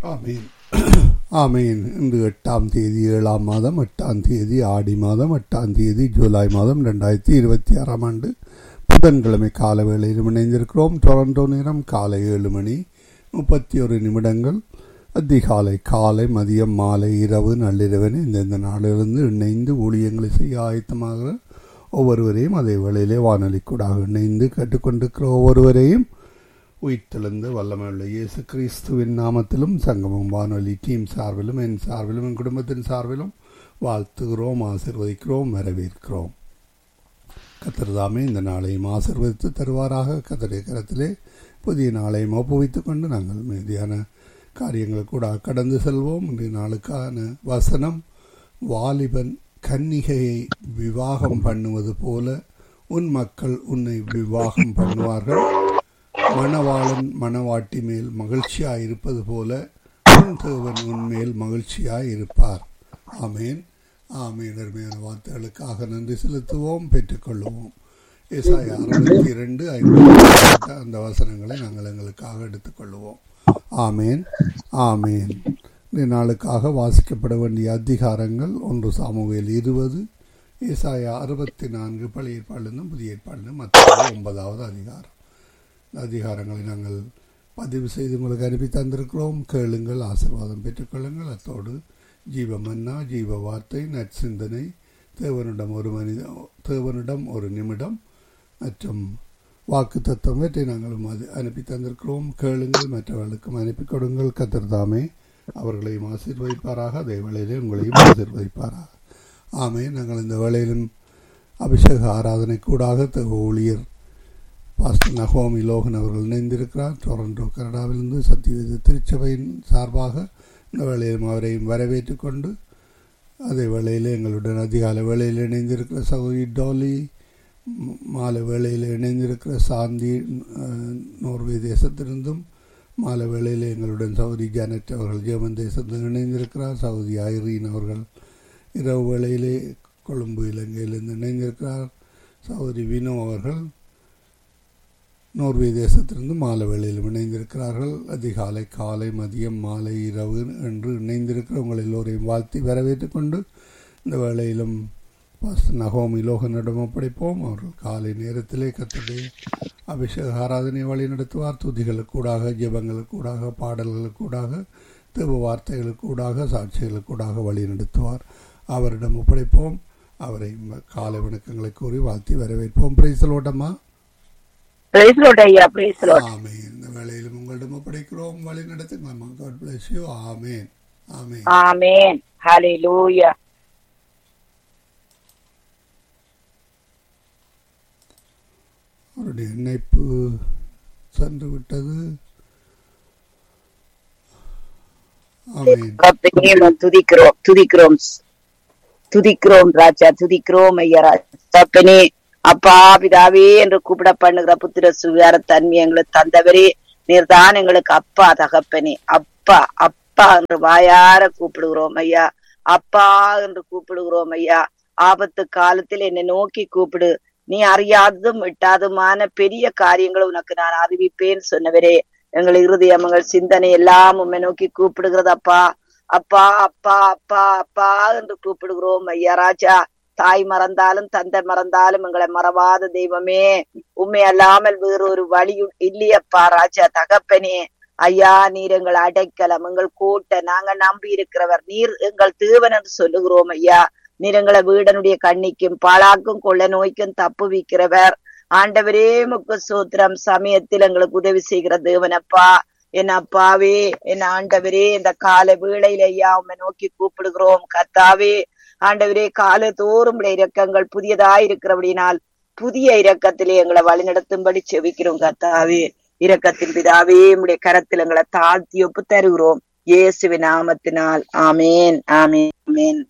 ஆமீன் ஆமீன் இன்று எட்டாம் தேதி ஏழாம் மாதம் எட்டாம் தேதி ஆடி மாதம் எட்டாம் தேதி ஜூலை மாதம் ரெண்டாயிரத்தி இருபத்தி ஆறாம் ஆண்டு புதன்கிழமை கால வேளையில் இணைந்திருக்கிறோம் டொரண்டோ நேரம் காலை ஏழு மணி முப்பத்தி ஒரு நிமிடங்கள் அதிகாலை காலை மதியம் மாலை இரவு நள்ளிரவன் இந்தந்த நாளிலிருந்து இணைந்து ஊழியங்களை செய்ய ஆயத்தமாக ஒவ்வொருவரையும் அதே வேளையிலே வானொலிக்கூடாக இணைந்து கேட்டுக்கொண்டிருக்கிற ஒவ்வொருவரையும் உயிர்த்தெழுந்த வல்லமையுள்ள இயேசு கிறிஸ்துவின் நாமத்திலும் சங்கமம் வானொலி டீம் சார்பிலும் என் சார்பிலும் என் குடும்பத்தின் சார்பிலும் வாழ்த்துகிறோம் ஆசிர்வதிக்கிறோம் வரவேற்கிறோம் கத்திரதாமே இந்த நாளையும் ஆசிர்வதித்து தருவாராக கத்தருடைய கரத்திலே புதிய நாளையும் ஒப்புவித்துக் கொண்டு நாங்கள் மீதியான காரியங்கள் கூட கடந்து செல்வோம் இன்றைய நாளுக்கான வசனம் வாலிபன் கன்னிகையை விவாகம் பண்ணுவது போல உன் மக்கள் உன்னை விவாகம் பண்ணுவார்கள் மணவாளன் மணவாட்டி மேல் மகிழ்ச்சியாய் இருப்பது போல உன் தேவன் உன் மேல் மகிழ்ச்சியாய் இருப்பார் ஆமேன் ஆமேன் அருமையான வார்த்தைகளுக்காக நன்றி செலுத்துவோம் பெற்றுக்கொள்வோம் ஏசாய அறுபத்தி இரண்டு ஐம்பத்தி அந்த வசனங்களை நாங்கள் எங்களுக்காக எடுத்துக்கொள்வோம் ஆமேன் ஆமேன் இந்த நாளுக்காக வாசிக்கப்பட வேண்டிய அதிகாரங்கள் ஒன்று சாமுவேல் இருபது ஏசாயா அறுபத்தி நான்கு பழைய ஏற்பாடுலேருந்தும் புதிய ஏற்பாடுலேருந்து மற்ற ஒன்பதாவது அதிகாரம் அதிகாரங்களை நாங்கள் பதிவு செய்து உங்களுக்கு அனுப்பி தந்திருக்கிறோம் கேளுங்கள் ஆசீர்வாதம் பெற்றுக்கொள்ளுங்கள் அத்தோடு ஜீவ மன்னா ஜீவ வார்த்தை நற்சிந்தனை தேவனிடம் ஒரு மனித தேவனிடம் ஒரு நிமிடம் மற்றும் வாக்கு தத்துவத்தை நாங்களும் அது அனுப்பி தந்திருக்கிறோம் கேளுங்கள் மற்றவர்களுக்கும் அனுப்பி கொடுங்கள் கத்திர்தாமே அவர்களையும் ஆசீர்வதிப்பாராக அதே வேளையிலே உங்களையும் ஆசீர்வதிப்பாராக ஆமே நாங்கள் இந்த வேளையிலும் அபிஷேக ஆராதனை கூடாக ஊழியர் பாஸ்டர் நகோமி லோகன் அவர்கள் இணைந்திருக்கிறார் டொரண்டோ கனடாவிலிருந்து சத்தியவேத திருச்சபையின் சார்பாக இந்த வேளையிலும் அவரையும் வரவேற்று கொண்டு அதே வேளையில் எங்களுடன் அதிகால வேளையில் இணைந்திருக்கிற சகோதரி டோலி மாலை வேளையில் இணைந்திருக்கிற சாந்தி நோர்வே தேசத்திலிருந்தும் மாலை வேளையில் எங்களுடன் சவுதி ஜானட் அவர்கள் ஜெர்மன் தேசத்தில் இணைந்திருக்கிறார் சவுதி ஐரீன் அவர்கள் இரவு வேளையிலே கொழும்பு இலங்கையிலிருந்து இணைந்திருக்கிறார் சௌதரி வினோ அவர்கள் நோர்வே தேசத்திலிருந்து மாலை வேளையில் இணைந்திருக்கிறார்கள் அதிகாலை காலை மதியம் மாலை இரவு என்று இணைந்திருக்கிற உங்கள் எல்லோரையும் வாழ்த்தி வரவேற்றுக் கொண்டு இந்த வேளையிலும் நகோமி லோகனிடம் ஒப்படைப்போம் அவர்கள் காலை நேரத்திலே கத்துடைய அபிஷேக ஆராதனை வழி நடத்துவார் துதிகளுக்கூடாக ஜெபங்களுக்கூடாக பாடல்களுக்கூடாக தேவ வார்த்தைகளுக்கூடாக சாட்சிகளுக்கூடாக வழி நடத்துவார் அவரிடம் ஒப்படைப்போம் அவரை காலை வணக்கங்களை கூறி வாழ்த்தி வரவேற்போம் பிரைசலோட்டமா ஆமேன் இந்த வேளையிலும் உங்களிடம் ஒப்படைக்கிறோம் வழி நடத்துங்க God bless you ஆமேன் ஆமேன் ஆமேன் ஹalleluya அவருடைய இணைப்பு சென்று விட்டது ஆமேன் துதிக்கிறோம் துதிக்கிறோம் துதிக்கிறோம் ராஜா துதிக்கிறோம் ஐயா தப்பனே அப்பா பிதாவே என்று கூப்பிட பண்ணுகிற புத்திர சுகார தன்மை எங்களுக்கு தந்தவரே நீர்தான் எங்களுக்கு அப்பா தகப்பனே அப்பா அப்பா என்று வாயார கூப்பிடுகிறோம் ஐயா அப்பா என்று கூப்பிடுகிறோம் ஐயா ஆபத்து காலத்தில் என்னை நோக்கி கூப்பிடு நீ அறியாததும் விட்டாதுமான பெரிய காரியங்களை உனக்கு நான் அறிவிப்பேன் சொன்னவரே எங்கள் இருதயம் எங்கள் சிந்தனை எல்லாம் உண்மை நோக்கி கூப்பிடுகிறது அப்பா அப்பா அப்பா அப்பா அப்பா என்று கூப்பிடுகிறோம் ஐயா ராஜா தாய் மறந்தாலும் தந்தை மறந்தாலும் எங்களை மறவாத தெய்வமே உண்மை அல்லாமல் வேறொரு வழி இல்லையப்பா ராஜா தகப்பனே ஐயா நீர் எங்கள் அடைக்கலம் எங்கள் கோட்டை நாங்க நம்பி இருக்கிறவர் நீர் எங்கள் தேவன் என்று சொல்லுகிறோம் ஐயா நீர் எங்களை வீடனுடைய கண்ணிக்கும் பாழாக்கும் கொள்ள நோய்க்கும் தப்பு வைக்கிறவர் ஆண்டவரே முக்கு சூத்திரம் சமயத்தில் எங்களுக்கு உதவி செய்கிற தேவனப்பா என் அப்பாவே என் ஆண்டவரே இந்த கால வேளையில ஐயா உண்மை நோக்கி கூப்பிடுகிறோம் கத்தாவே ஆண்டவரே கால தோறும் இரக்கங்கள் புதியதாய் இருக்கிறபடினால் புதிய இரக்கத்திலே எங்களை வழிநடத்தும்படி செவிக்கிறோம் கத்தாவே இரக்கத்தின் பிதாவே உடைய கரத்தில் எங்களை தாழ்த்தி ஒப்பு தருகிறோம் இயேசுவின் நாமத்தினால் ஆமேன் ஆமேன் ஆமேன்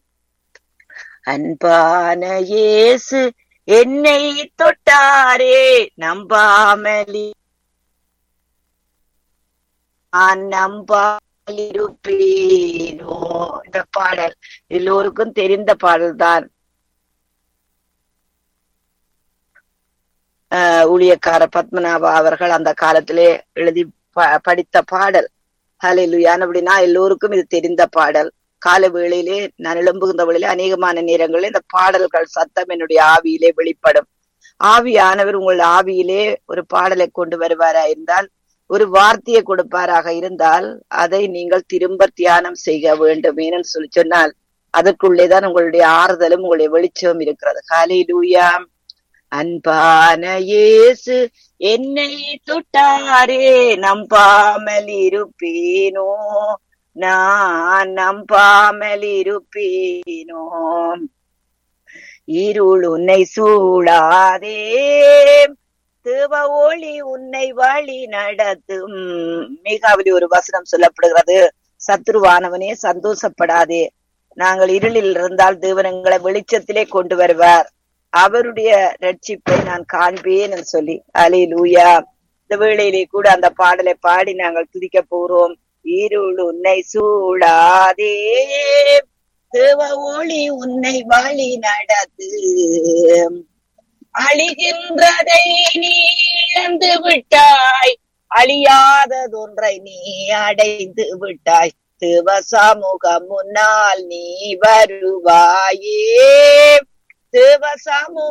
அன்பான இயேசு என்னை தொட்டாரே நம்பாமலி நம்பாலிருப்பேனோ இந்த பாடல் எல்லோருக்கும் தெரிந்த பாடல் தான் ஊழியக்கார பத்மநாபா அவர்கள் அந்த காலத்திலே எழுதி படித்த பாடல் ஹalleluya அப்படின்னா எல்லோருக்கும் இது தெரிந்த பாடல் கால வேளையிலே நான் எழும்புகின்ற வேளையிலே அநேகமான நேரங்களில் இந்த பாடல்கள் சத்தம் என்னுடைய ஆவியிலே வெளிப்படும் ஆவியானவர் உங்கள் ஆவியிலே ஒரு பாடலை கொண்டு வருவாரா இருந்தால் ஒரு வார்த்தையை கொடுப்பாராக இருந்தால் அதை நீங்கள் திரும்ப தியானம் செய்ய வேண்டும் ஏன்னு சொல்லி சொன்னால் அதற்குள்ளேதான் உங்களுடைய ஆறுதலும் உங்களுடைய வெளிச்சமும் இருக்கிறது ஹalleluya அன்பான இயேசு என்னை தொட்டாரே நம்பாமல் இருப்பேனோ நான் நம்பாமல் இருப்பேனோ இருள் உன்னை சூடாதே தேவ ஒளி உன்னை வழி நடத்தும் மிகாவலி ஒரு வசனம் சொல்லப்படுகிறது சத்ருவானவனே சந்தோஷப்படாதே நாங்கள் இருளில் இருந்தால் தேவன் எங்களை வெளிச்சத்திலே கொண்டு வருவார் அவருடைய ரட்சிப்பை நான் காண்பேன் என்று சொல்லி அலே லூயா இந்த வேளையிலே கூட அந்த பாடலை பாடி நாங்கள் துதிக்க போறோம் இருள் உன்னை சூடாதே தேவ ஒளி உன்னை வழி நடத்து அழிகின்றதை நீ இழந்து விட்டாய் அழியாததொன்றை நீ அடைந்து விட்டாய் தேவ சமூகம் முன்னால் நீ வருவாயே தேவ சமூக